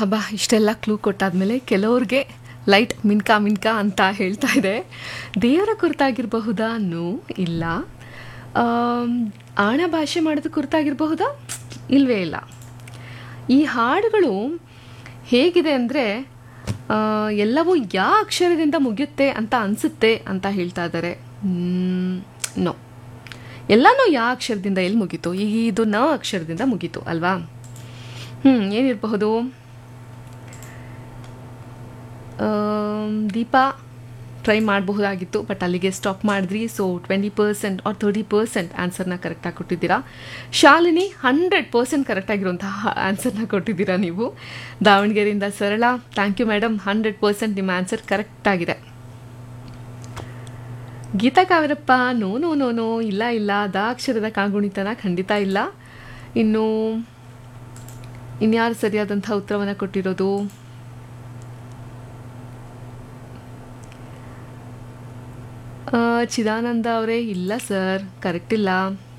ಹಬ್ಬ ಇಷ್ಟೆಲ್ಲ ಕ್ಲೂ ಕೊಟ್ಟಾದ್ಮೇಲೆ ಕೆಲವ್ರಿಗೆ ಲೈಟ್ ಮಿನ್ಕಾ ಮಿನ್ಕಾ ಅಂತ ಹೇಳ್ತಾ ಇದೆ ದೇವರ ಕುರಿತಾಗಿರಬಹುದಾ ನೋ ಇಲ್ಲ ಆಮ್, ಆಣ ಭಾಷೆ ಮಾಡೋದು ಕುರಿತಾಗಿರಬಹುದಾ ಇಲ್ವೇ ಇಲ್ಲ ಈ ಹಾಡುಗಳು ಹೇಗಿದೆ ಅಂದರೆ ಎಲ್ಲವೂ ಯಾ ಅಕ್ಷರದಿಂದ ಮುಗಿಯುತ್ತೆ ಅಂತ ಅನಿಸುತ್ತೆ ಅಂತ ಹೇಳ್ತಾ ಇದ್ದಾರೆ ನೋ ಎಲ್ಲನೂ ಯಾ ಅಕ್ಷರದಿಂದ ಎಲ್ಲಿ ಮುಗೀತು ಈಗ ಇದು ನ ಅಕ್ಷರದಿಂದ ಮುಗೀತು ಅಲ್ವಾ ಹ್ಞೂ ಏನಿರಬಹುದು ದೀಪಾ ಟ್ರೈ ಮಾಡಬಹುದಾಗಿತ್ತು ಬಟ್ ಅಲ್ಲಿಗೆ ಸ್ಟಾಪ್ ಮಾಡಿದ್ರಿ so twenty percent or thirty percent ಆನ್ಸರ್ನ ಕರೆಕ್ಟಾಗಿ ಕೊಟ್ಟಿದ್ದೀರಾ ಶಾಲಿನಿ ಹಂಡ್ರೆಡ್ ಪರ್ಸೆಂಟ್ ಕರೆಕ್ಟಾಗಿರುವಂತಹ ಆನ್ಸರ್ನ ಕೊಟ್ಟಿದ್ದೀರಾ ನೀವು ದಾವಣಗೆರೆಯಿಂದ Sarala thank you madam hundred percent ನಿಮ್ಮ ಆನ್ಸರ್ ಕರೆಕ್ಟಾಗಿದೆ Geetha Kaverappa no no no no ಇಲ್ಲ ಇಲ್ಲ ದಾಕ್ಷರದ ಕಾಗುಣಿತನ ಖಂಡಿತ ಇಲ್ಲ ಇನ್ನು ಇನ್ಯಾರು ಸರಿಯಾದಂಥ ಉತ್ತರವನ್ನು ಕೊಟ್ಟಿರೋದು ಆ, ಚಿದಾನಂದ ಅವರೇ ಇಲ್ಲ ಸರ್ ಕರೆಕ್ಟ್ ಇಲ್ಲ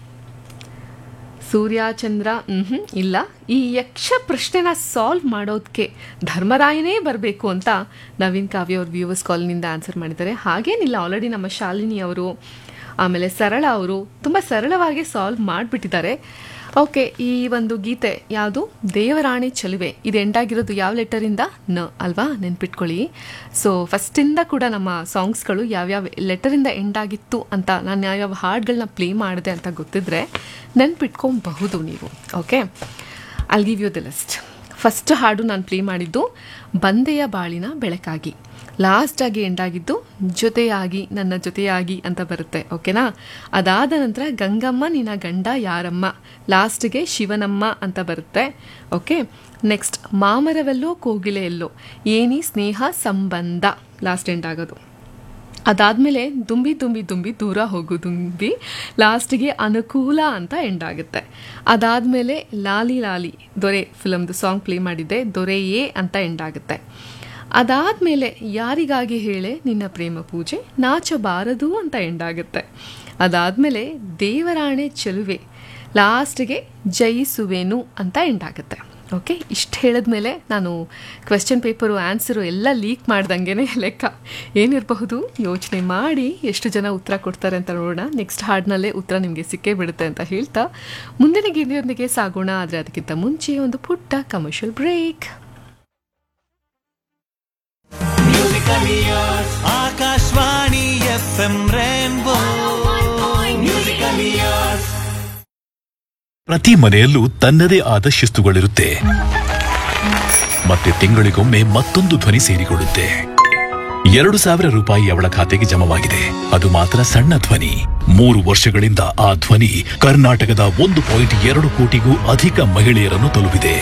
ಸೂರ್ಯ ಚಂದ್ರ ಮ್ಹೂ, ಇಲ್ಲ ಈ ಯಕ್ಷ ಪ್ರಶ್ನೆನ ಸಾಲ್ವ್ ಮಾಡೋದಕ್ಕೆ ಧರ್ಮರಾಯನೇ ಬರಬೇಕು ಅಂತ ನವೀನ್ ಕಾವ್ಯ ಅವ್ರ ವ್ಯೂವರ್ಸ್ ಕಾಲ್ನಿಂದ ಆನ್ಸರ್ ಮಾಡಿದ್ದಾರೆ ಹಾಗೇನಿಲ್ಲ ಆಲ್ರೆಡಿ ನಮ್ಮ ಶಾಲಿನಿ ಅವರು ಆಮೇಲೆ ಸರಳ ಅವರು ತುಂಬ ಸರಳವಾಗಿ ಸಾಲ್ವ್ ಮಾಡಿಬಿಟ್ಟಿದ್ದಾರೆ ಓಕೆ ಈ ಒಂದು ಗೀತೆ ಯಾವುದು ದೇವರಾಣಿ ಚಲುವೆ ಇದು ಎಂಡಾಗಿರೋದು ಯಾವ ಲೆಟರಿಂದ ನ ಅಲ್ವಾ ನೆನ್ಪಿಟ್ಕೊಳ್ಳಿ ಸೊ ಫಸ್ಟಿಂದ ಕೂಡ ನಮ್ಮ ಸಾಂಗ್ಸ್ಗಳು ಯಾವ್ಯಾವ ಲೆಟರಿಂದ ಎಂಡ್ ಆಗಿತ್ತು ಅಂತ ನಾನು ಯಾವ್ಯಾವ ಹಾಡುಗಳನ್ನ ಪ್ಲೇ ಮಾಡಿದೆ ಅಂತ ಗೊತ್ತಿದ್ರೆ ನೆನ್ಪಿಟ್ಕೊಬಹುದು ನೀವು okay I'll give you the list first ಹಾಡು ನಾನು ಪ್ಲೇ ಮಾಡಿದ್ದು ಬಂದೆಯ ಬಾಳಿನ ಬೆಳಕಾಗಿ ಲಾಸ್ಟಾಗಿ ಎಂಡಾಗಿದ್ದು ಜೊತೆಯಾಗಿ ನನ್ನ ಜೊತೆಯಾಗಿ ಅಂತ ಬರುತ್ತೆ ಓಕೆನಾ ಅದಾದ ನಂತರ ಗಂಗಮ್ಮ ನಿನ್ನ ಗಂಡ ಯಾರಮ್ಮ ಲಾಸ್ಟ್ಗೆ ಶಿವನಮ್ಮ ಅಂತ ಬರುತ್ತೆ ಓಕೆ ನೆಕ್ಸ್ಟ್ ಮಾಮರವೆಲ್ಲೋ ಕೋಗಿಲೆ ಎಲ್ಲೋ ಏನಿ ಸ್ನೇಹ ಸಂಬಂಧ ಲಾಸ್ಟ್ ಎಂಡ್ ಆಗೋದು ಅದಾದಮೇಲೆ ದುಂಬಿ ದುಂಬಿ ದುಂಬಿ ದೂರ ಹೋಗು ದುಂಬಿ ಲಾಸ್ಟಿಗೆ ಅನುಕೂಲ ಅಂತ ಎಂಡ್ ಆಗುತ್ತೆ ಅದಾದಮೇಲೆ ಲಾಲಿ ಲಾಲಿ ದೊರೆ ಫಿಲಮ್ದು ಸಾಂಗ್ ಪ್ಲೇ ಮಾಡಿದ್ದೆ ದೊರೆಯೇ ಅಂತ ಎಂಡ್ ಆಗುತ್ತೆ ಅದಾದಮೇಲೆ ಯಾರಿಗಾಗಿ ಹೇಳೆ ನಿನ್ನ ಪ್ರೇಮ ಪೂಜೆ ನಾಚಬಾರದು ಅಂತ ಎಂಡ್ ಆಗುತ್ತೆ ಅದಾದಮೇಲೆ ದೇವರಾಣೆ ಚೆಲುವೆ ಲಾಸ್ಟಿಗೆ ಜಯಿಸುವೆನು ಅಂತ ಎಂಡ್ ಆಗುತ್ತೆ ಓಕೆ ಇಷ್ಟು ಹೇಳಿದ್ಮೇಲೆ ನಾನು ಕ್ವೆಶ್ಚನ್ ಪೇಪರು ಆನ್ಸರು ಎಲ್ಲ ಲೀಕ್ ಮಾಡ್ದಂಗೆ ಲೆಕ್ಕ ಏನಿರಬಹುದು ಯೋಚನೆ ಮಾಡಿ ಎಷ್ಟು ಜನ ಉತ್ತರ ಕೊಡ್ತಾರೆ ಅಂತ ನೋಡೋಣ ನೆಕ್ಸ್ಟ್ ಹಾಡಿನಲ್ಲೇ ಉತ್ತರ ನಿಮಗೆ ಸಿಕ್ಕೇ ಬಿಡುತ್ತೆ ಅಂತ ಹೇಳ್ತಾ ಮುಂದಿನ ಗೀತೆಯೊಂದಿಗೆ ಸಾಗೋಣ ಆದರೆ ಅದಕ್ಕಿಂತ ಮುಂಚೆ ಒಂದು ಪುಟ್ಟ commercial break Akashvani F M rainbow musical years ಪ್ರತಿ ಮನೆಯಲ್ಲೂ ತನ್ನದೇ ಆದ ಶಿಸ್ತುಗಳಿರುತ್ತೆ ಮತ್ತೆ ತಿಂಗಳಿಗೊಮ್ಮೆ ಮತ್ತೊಂದು ಧ್ವನಿ ಸೇರಿಕೊಳ್ಳುತ್ತೆ ಎರಡು ಸಾವಿರ ರೂಪಾಯಿ ಅವಳ ಖಾತೆಗೆ ಜಮವಾಗಿದೆ ಅದು ಮಾತ್ರ ಸಣ್ಣ ಧ್ವನಿ ಮೂರು ವರ್ಷಗಳಿಂದ ಆ ಧ್ವನಿ ಕರ್ನಾಟಕದ ಒಂದು ಪಾಯಿಂಟ್ ಎರಡು ಕೋಟಿಗೂ ಅಧಿಕ ಮಹಿಳೆಯರನ್ನು ತಲುಪಿದೆ